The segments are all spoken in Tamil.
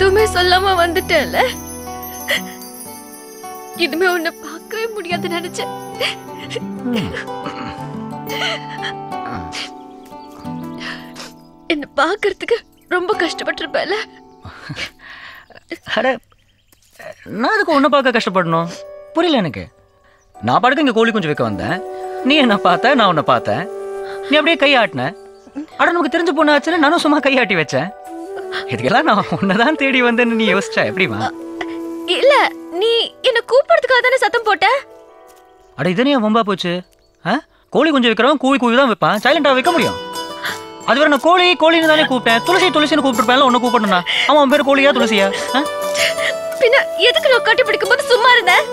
எதுவுமே சொல்லாம வந்துட்டேன்ல இனிமே உன்னை பார்க்கவே முடியாது நினைச்சேன் என்ன பார்க்கறதுக்கு ரொம்ப கஷ்டப்பட்டிருப்பேல அட நான் அதுக்கு ஒன்று பார்க்க கஷ்டப்படணும் புரியல எனக்கு நான் பாட்டுக்கு இங்கே கோழி குஞ்சு வைக்க வந்தேன் நீ என்ன பார்த்த நான் உன்னை பார்த்தேன் நீ அப்படியே கை ஆட்டின அட நமக்கு தெரிஞ்ச பொண்ணு ஆச்சுன்னு நானும் சும்மா கையாட்டி வச்சேன் இதுக்கெல்லாம் நான் உன்னை தான் தேடி வந்தேன்னு நீ யோசிச்சா எப்படிமா இல்ல நீ என்ன கூப்பிடுறதுக்காக தானே சத்தம் போட்ட அட இதனே வம்பா போச்சு ஆ கோழி குஞ்சு வைக்கிறவன் கூவி கூவி தான் வைப்பான் சைலண்டாக வைக்க முடியும் அது வேற நான் கோழி கோழின்னு தானே கூப்பிட்டேன் துளசி துளசின்னு கூப்பிட்டுருப்பேன்ல ஒன்று கூப்பிடணும்னா அவன் அவன் பேர் கோழியா துளசியா ஆ பின்ன எதுக்கு நான் கட்டி பிடிக்கும் போது சும்மா இருந்தேன்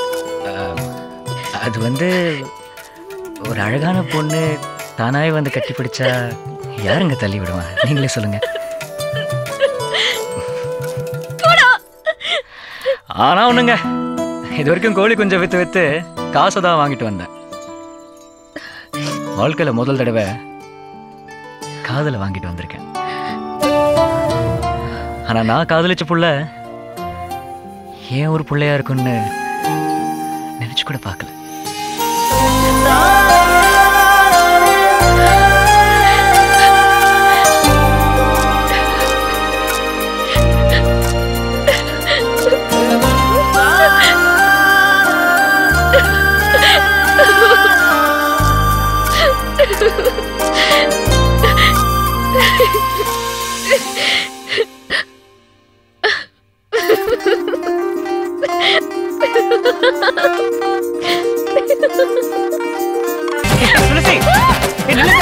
அது வந்து ஒரு அழகான பொண்ணு தானாய் வந்து கட்டி பிடிச்சா யாருங்க தள்ளி விடுவா நீங்களே சொல்லுங்க ஆனா ஒண்ணுங்க இது வரைக்கும் கோழி குஞ்சம் வித்து வித்து காசை தான் வாங்கிட்டு வந்தேன் வாழ்க்கையில முதல் தடவை காதலை வாங்கிட்டு வந்திருக்கேன் ஆனா நான் காதலிச்ச புள்ள ஏன் ஒரு புள்ளையா இருக்குன்னு நினைச்சு கூட பார்க்கல துளசி ஏய், நில்லுங்க.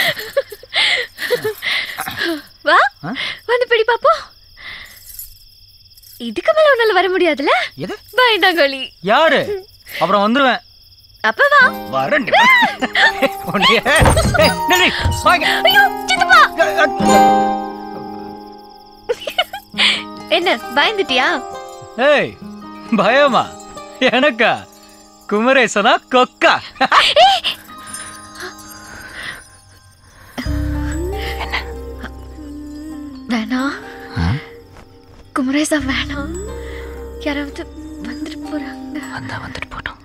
வா ஆ? வந்து பிடி பாப்போம் இதுக்கு மேல உன்னால வர முடியாதுல எது பயந்தாங்கோலி யாரு அப்புறம் வந்துருவேன் அப்ப வா வரேன் உன்னைய ஏய், நில்லு, வாங்க. ஐயோ சித்தப்பா என்ன பயந்துட்டியா ஏய் பயமா எனக்கா குமரேசனா கொக்கா வேணாம் குமரேசா வேணாம் யாராவது வந்துட்டு போறாங்க வந்தா வந்துட்டு போட்டோம்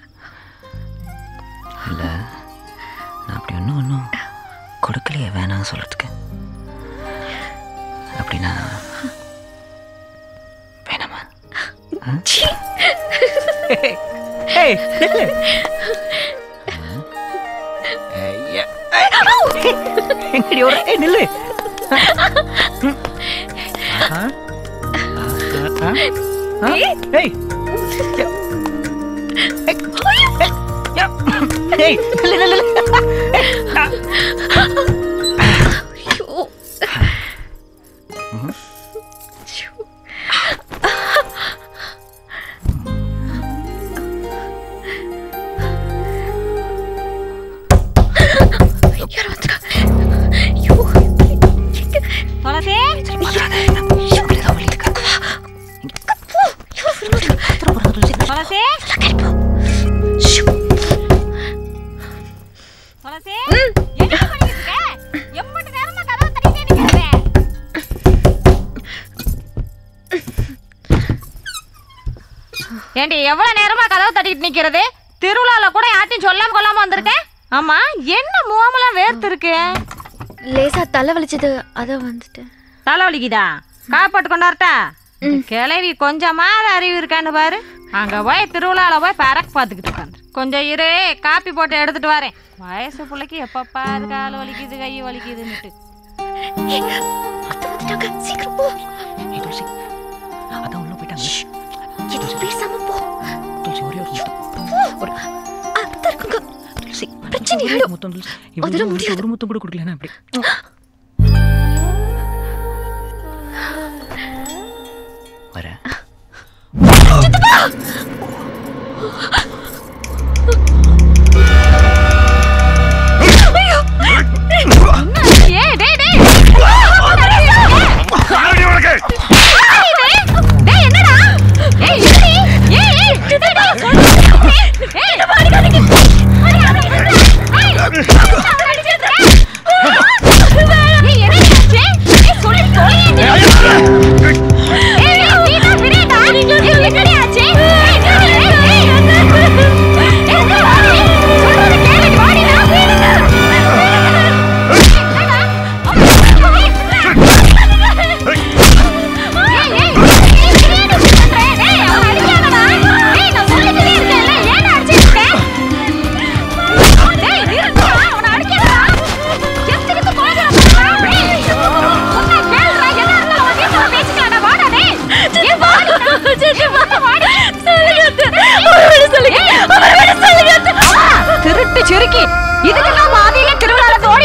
இல்ல நான் அப்படி ஒன்றும் ஒன்றும் கொடுக்கலையே வேணாம் சொல்றதுக்கு அப்படின்னா வேணாமா சீ. ஏய், ஏய், நில்லு. ஏய், ஏ- ஏய், எங்கடி ஓடுற? ஏய், நில்லு. ஆஹா. ஆஹா. ஆ? ஏய். ஏய். ஏய். ஏய். ஏய், நில்லு, நில்லு, நில்லு. ஏய், ஆ. ஐயோ. ஐயோ. யாரோ வந்துட்டாங்க. ஐயோ. எங்க? துளசி இவங்களுதான் வழி இருக்கா? போ. ஐயோ, விரும்புறேன். துளசி ஷூ. துளசி என்ன பண்ணிட்டு இருக்க எம்பட்டு நேரமா கதவை தட்டிட்டே நிக்கிறதே ஏண்டி எவ்வளவு நேரமா கதவை தட்டிட்டு நிக்கிறது திருவிழால கூட யார்ட்டையும் சொல்லாம கொள்ளாம வந்திருக்கேன் ஆமா என்ன முகமெல்லாம் வேர்த்து இருக்கு லேசா தலை வலிச்சது அதான் வந்துட்டேன் தலை வலிக்குதா காப்பாட்டு கொண்டாரட்டா கிளவி கொஞ்சமாவது அறிவு இருக்கான்னு பாரு அங்க போய் திருவிழால போய் பறக்கு பார்த்துக்கிட்டு உட்காந்து கொஞ்சம் இரு காப்பி போட்டு எடுத்துட்டு வரேன் வயசு பிள்ளைக்கு எப்பப்பா அது கால் வலிக்குது கை வலிக்குதுன்னுட்டு அத்தை வந்துட்டாங்க சீக்கிரம் போ ஏய், துளசி. அதான் உள்ள போயிட்டாங்க எதுவும் பேசாம போ துளசி, ஒரே ஒரு முத்தம். ஒரு அத்தை இருக்குங்க துளசி. பிரச்சனை ஒரே ஆயிடும். ஒரு முத்தம், துளசி. அதெல்லாம் இவ்வளவு முடியாது. ஒரு முத்தம் கூட கொடுக்கலன்னா அப்படி வரேன் ஏய் டேய் டேய் டேய் என்னடா ஏய் என்னடி ஏய் ஏய் டேய் டேய் சொல்லு ஏய் அடிக்காதீங்க அடிக்காதீங்க ஏய் அடிக்காதீங்க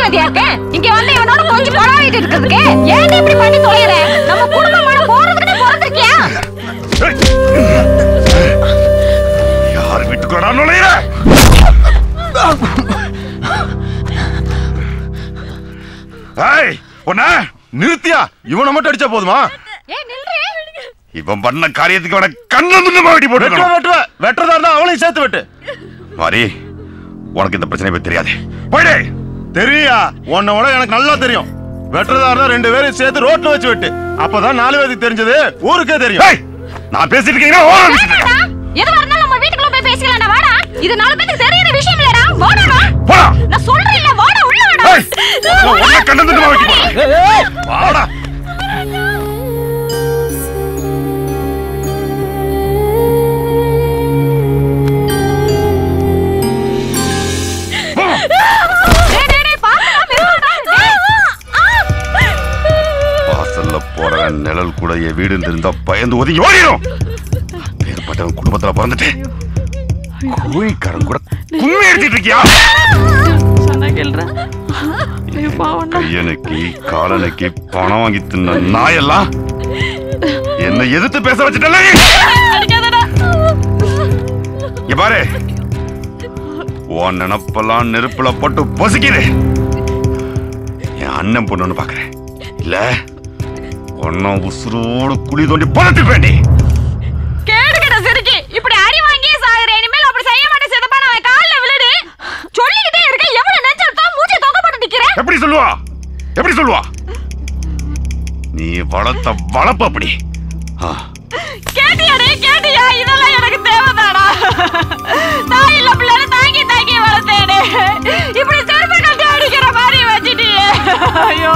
நிம்மதியா இருக்கேன் இங்க வந்து இவனோட கொஞ்சம் பழகிட்டு இருக்கிறதுக்கு ஏன் இப்படி பண்ணி தொலைற நம்ம குடும்பமான போறதுக்கு பிறந்திருக்கியா யார் வீட்டுக்குள்ளடா நுழையிற ஏய் பொண்ண நிறுத்தியா இவனை மட்டும் அடிச்சா போதுமா ஏய் நில்றே இவன் பண்ண காரியத்துக்கு அவனை கண்ணு துண்டமா வெட்டி போட்டு வெட்டுவ வெட்டுறதா இருந்தா அவளையும் சேர்த்து வெட்டு மாரி உனக்கு இந்த பிரச்சனை பத்தி தெரியாது போயிடு தெரியா உன்னை விட எனக்கு நல்லா தெரியும் வெட்டுறதா இருந்தா ரெண்டு பேரும் சேர்த்து ரோட்ல வச்சு வெட்டு அப்பதான் நாலு பேருக்கு தெரிஞ்சது ஊருக்கே தெரியும் நான் பேசிட்டு இருக்கீங்கன்னா ஓரம் அடிச்சிட்டு இருக்கேன். எதுவா இருந்தாலும் நம்ம வீட்டுக்குள்ள போய் பேசிக்கலாம்டா வாடா இது நாலு பேருக்கு தெரியாத விஷயம் இல்லடா வாடாடா போடா நான் சொல்றேன் இல்ல வாடா உள்ள வாடா ஏய், உன்னை கண்ணு துண்டமா வெட்டி போடுறேன். வாடா டேய் டேய் டேய் பாத்துடா மெதுவாடா டேய் வாசல்ல போற நிழல் கூட என் வீடு இருந்தா பயந்து ஒதுங்கி ஓடிடும் வேறுபட்டவன் குடும்பத்துல பிறந்துட்டு கோழிக்காரன் கூட கும்மி எடுத்துட்டு இருக்கியா கையனுக்கு காலனுக்கு பணம் வாங்கி தின்ன நாயெல்லாம் என்னை எதிர்த்து பேச வச்சுட்டல இங்க பாரு உன் நினப்பெல்லாம் நெருப்புல போட்டு பொசுக்கிடு என் அண்ணன் பொண்ணுன்னு பாக்குறேன் இல்ல ஒன்னும் உசுரோடு குழி தோண்டி பதத்து வேண்டி கேடுகட சிரிக்கி இப்படி அடி வாங்கி சாகுற இனிமேல் அப்படி செய்ய மாட்டேன் சிதப்பா நான் கால்ல விழுடு சொல்லிக்கிட்டே இருக்க எவ்வளவு நெஞ்சல் தான் மூஞ்சி தொங்க போட்டு நிக்கிற எப்படி சொல்லுவா எப்படி சொல்லுவா நீ வளர்த்த வளர்ப்பு அப்படி ஆ, கேட்டியாடே கேட்டியா இதெல்லாம் எனக்கு தேவைதாடா தாய் இல்ல பிள்ளைன்னு தாங்கி தாங்கி வளர்த்தேனே இப்படி செருப்பு கட்டி அடிக்கிற மாதிரி வச்சிட்டியே ஐயோ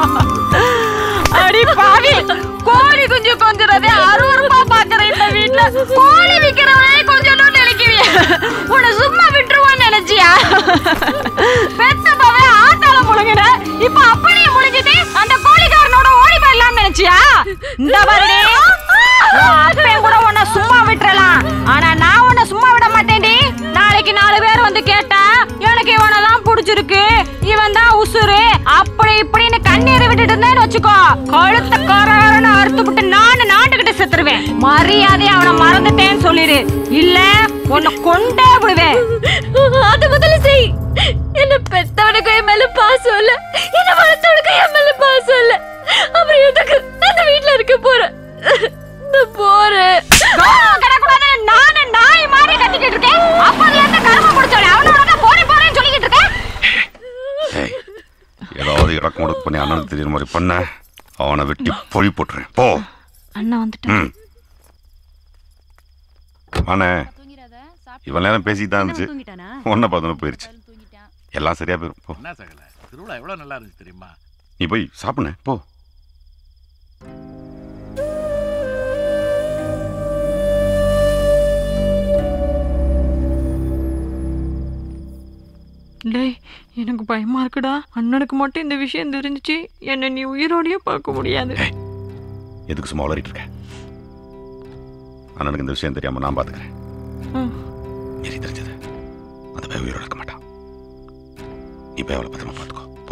அடி பாவி கோழி குஞ்சு கொஞ்சுறதே அருவருப்பா பாக்குற இந்த வீட்ல கோழி விக்கிறவனே கொஞ்சம் நினைக்கிறிய உன்னை சும்மா விட்டுருவான்னு நினைச்சியா பெத்தப்பவே ஆத்தால முழுங்கின இப்ப அப்படியே முழுங்கிட்டு அந்த கோழிக்காரனோட ஓடி போயிடலாம்னு நினைச்சியா இந்த பாருடே உன் அப்பன் கூட உன்னை சும்மா விட்டுறலாம் ஆனா நான் உன்னை சும்மா விட மாட்டேன்டி நாளைக்கு நாலு பேர் வந்து கேட்டா எனக்கு இவனை தான் பிடிச்சிருக்கு இவன் தான் உசுரு அப்படி இப்படின்னு கண்ணீரை விட்டுட்டு இருந்தேன்னு வச்சுக்கோ கழுத்த காரன்னு அறுத்து விட்டு நானு நாட்டுக்கிட்ட செத்துருவேன் மரியாதை அவனை மறந்துட்டேன்னு சொல்லிடு இல்ல உன்னை கொண்டே விடுவேன் அது முதல்ல செய் என்ன பெத்தவனுக்கு என் மேல பாசம் இல்ல என்ன வளர்த்தவனுக்கு என் மேல பாசம் இல்ல அப்புறம் எதுக்கு நான் இந்த வீட்ல இருக்க போறேன் நான் போறேன் கௌரவம் கிடக்கூடாதுன்னு நானு நாய் மாதிரி கத்திக்கிட்டு இருக்கேன் அப்பதுல இருந்து கரும முடிச்சவளே அவனோட தான் போறேன் போறேன்னு சொல்லிக்கிட்டு இருக்கேன் ஏய், ஏதாவது இறக்கம் கொடுக்க பண்ணி அண்ணனுக்கு தெரியுற மாதிரி பண்ண அவனை வெட்டி பொழி போட்டுறேன் போ அண்ணா வந்துட்டு ம் அண்ணே இவ்வளவு நேரம் பேசிட்டு தான் இருந்துச்சு ஒன்ன பார்த்தோன்னு போயிருச்சு எல்லாம் சரியா போயிரும் போ என்ன சகல திருவிழா எவ்வளவு நல்லா இருந்துச்சு தெரியுமா நீ போய் சாப்பிடுன போ டேய் எனக்கு பயமா இருக்குடா அண்ணனுக்கு மட்டும் இந்த விஷயம் தெரிஞ்சுச்சு என்னை நீ உயிரோடயே பார்க்க முடியாது எதுக்கு சும்மா வளரிட்டு இருக்க அண்ணனுக்கு இந்த விஷயம் தெரியாம நான் பாத்துக்கிறேன் ம். மீறி தெரிஞ்சது அந்த பையன் உயிரோட இருக்க மாட்டான் நீ போய் அவளை பத்திரமா பாத்துக்கோ போ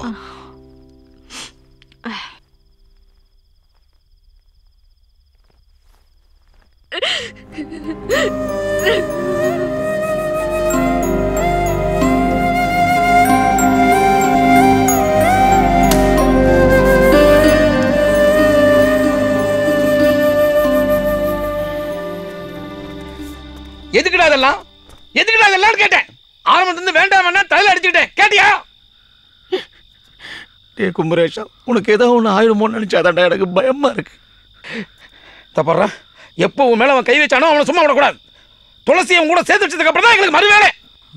எதுக்குடா அதெல்லாம் எதுக்குடா அதெல்லாம் கேட்டேன் ஆரம்பத்துல இருந்து வேண்டாம் வேண்டாம் தலையில அடிச்சுக்கிட்டேன் கேட்டியா டே குமரேஷா உனக்கு ஏதோ ஒன்று ஆயிடுமோன்னு நினச்சாதான்டா எனக்கு பயமா இருக்கு தப்படுறா எப்போ உன் மேல அவன் கை வச்சானோ அவனை சும்மா விடக்கூடாது துளசி அவன் கூட சேர்த்து வச்சதுக்கு அப்புறம் தான் எங்களுக்கு மறு வேலை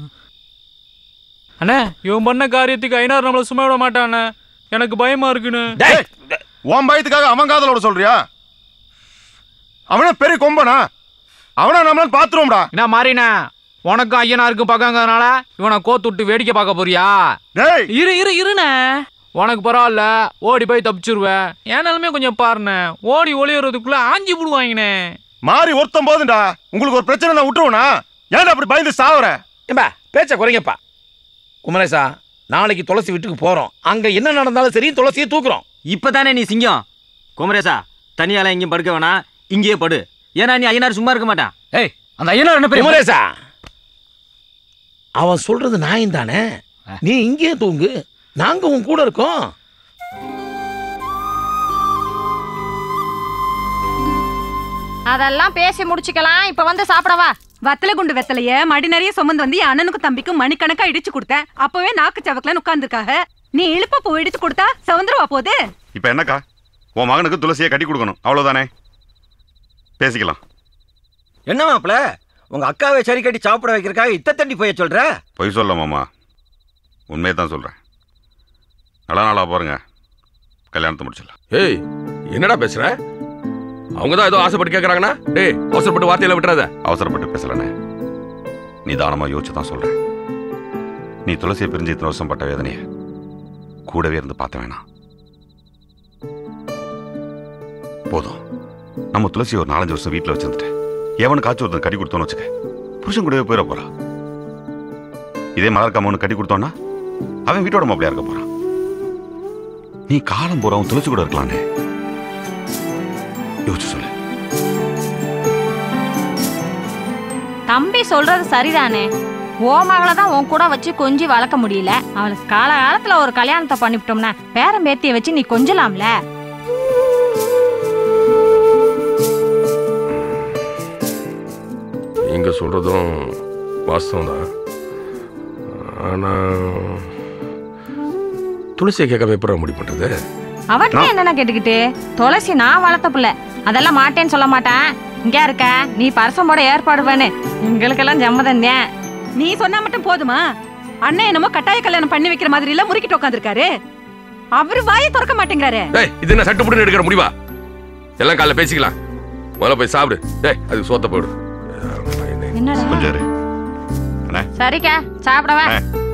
அண்ணே இவன் பண்ண காரியத்துக்கு ஐநாறு நம்மள சும்மா விட மாட்டானே எனக்கு பயமா இருக்குன்னு டேய், உன் பயத்துக்காக அவன் காதலோட சொல்றியா அவன பெரிய கொம்பனா அவனா நம்மளால பாத்துருவோம்டா என்ன மாறினே உனக்கும் ஐயனாருக்கும் பக்கங்கிறதுனால இவனை கோத்து விட்டு வேடிக்கை பார்க்க போறியா டேய் இரு இரு இருண்ணே உனக்கு பரவாயில்ல ஓடி போய் தப்பிச்சிருவேன் என் நிலமே கொஞ்சம் பாருண்ணே ஓடி ஒளியறதுக்குள்ள ஆஞ்சி விடுவாங்கண்ணே மாறி ஒருத்தம் போதுண்டா உங்களுக்கு ஒரு பிரச்சனை நான் விட்டுருவனா ஏன்டா அப்படி பயந்து சாவற ஏம்பா பேச்ச குறைங்கப்பா குமரேசா நாளைக்கு துளசி வீட்டுக்கு போறோம் அங்க என்ன நடந்தாலும் சரி துளசியை தூக்குறோம் இப்பதானே நீ சிங்கம் குமரேசா தனியால எங்கேயும் படுக்க வேணாம் இங்கேயே படு ஏன்னா நீ ஐயனார் சும்மா இருக்க மாட்டான் ஏய் அந்த ஐயனார் என்ன பெரிய குமரேசா அவன் சொல்றது நியாயம் தானே நீ இங்கேயே தூங்கு நாங்க உன் கூட இருக்கோம் அதெல்லாம் பேசி முடிச்சுக்கலாம் இப்ப வந்து சாப்பிடவா வத்தல குண்டு வெத்தலைய மடி நிறைய சுமந்து வந்து என் அண்ணனுக்கும் தம்பிக்கும் மணிக்கணக்கா இடிச்சு கொடுத்தேன் அப்பவே நாக்கு சவக்கலன்னு உட்கார்ந்துருக்காக நீ இழுப்ப பூ இடிச்சு கொடுத்தா சவுந்தரவா போகுது இப்ப என்னக்கா உன் மகனுக்கு துளசியை கட்டி கொடுக்கணும் அவ்வளவுதானே பேசிக்கலாம் என்ன மாப்பிள உங்க அக்காவை சரி கட்டி சாப்பிட வைக்கிறக்காக இத்த தண்டி போய் சொல்ற பொய் சொல்ல மாமா உண்மையை தான் சொல்றேன் நல்ல நாளா பாருங்க கல்யாணத்தை முடிச்சிடலாம் ஏய் என்னடா பேசுற அவங்க தான் ஏதோ ஆசைப்பட்டு கேட்கறாங்கன்னா டேய் அவசரப்பட்டு வார்த்தையில விட்டுறாத அவசரப்பட்டு பேசலண்ணே நிதானமா யோசிச்சு தான் சொல்றேன் நீ துளசியை பிரிஞ்சு இத்தனை வருஷம் பட்ட வேதனைய கூடவே இருந்து பார்த்த வேணாம் போதும் நம்ம துளசி ஒரு நாலஞ்சு வருஷம் வீட்டில் வச்சிருந்துட்டு எவனுக்காச்சும் ஒருத்தன் கட்டி கொடுத்தோன்னு வச்சுக்க புருஷன் கூடவே போயிட போறா இதே மலர்க்காம ஒன்று கட்டி கொடுத்தோன்னா அவன் வீட்டோட மாப்பிளையா இருக்க போறான் நீ காலம் போற அவன் துளசி கூட இருக்கலானே யோசிச்சு சொல்லு தம்பி சொல்றது சரிதானே ஓ மகளை தான் உன் கூட வச்சு கொஞ்சி வளர்க்க முடியல அவளுக்கு காலகாலத்துல ஒரு கல்யாணத்தை பண்ணிவிட்டோம்னா பேரன் பேத்திய வச்சு நீ கொஞ்சலாம்ல நீங்க சொல்றதும் வாஸ்தவம் தான் ஆனா துளசியை கேட்காம எப்படி முடிவு பண்றது அவட்ட என்னென்ன கேட்டுக்கிட்டு துளசி நான் வளர்த்த புள்ள அதெல்லாம் மாட்டேன்னு சொல்ல மாட்டேன் இங்க இருக்க நீ பரசம்போட ஏற்பாடு பண்ணு எங்களுக்கெல்லாம் ஜம்மதன் தான் நீ சொன்னா மட்டும் போதுமா அண்ணன் என்னமோ கட்டாய கல்யாணம் பண்ணி வைக்கிற மாதிரி எல்லாம் முறுக்கிட்டு உட்காந்துருக்காரு அவரு வாயை திறக்க மாட்டேங்கிறாரு டேய் இது என்ன சட்டு புட்டு எடுக்கிற முடிவா எல்லாம் காலைல பேசிக்கலாம் முதல்ல போய் சாப்பிடு டேய் அதுக்கு சோத்த போடு என்னடா கொஞ்சம் இரு. அண்ணே சரிக்கா சாப்பிடவா அண்ணே,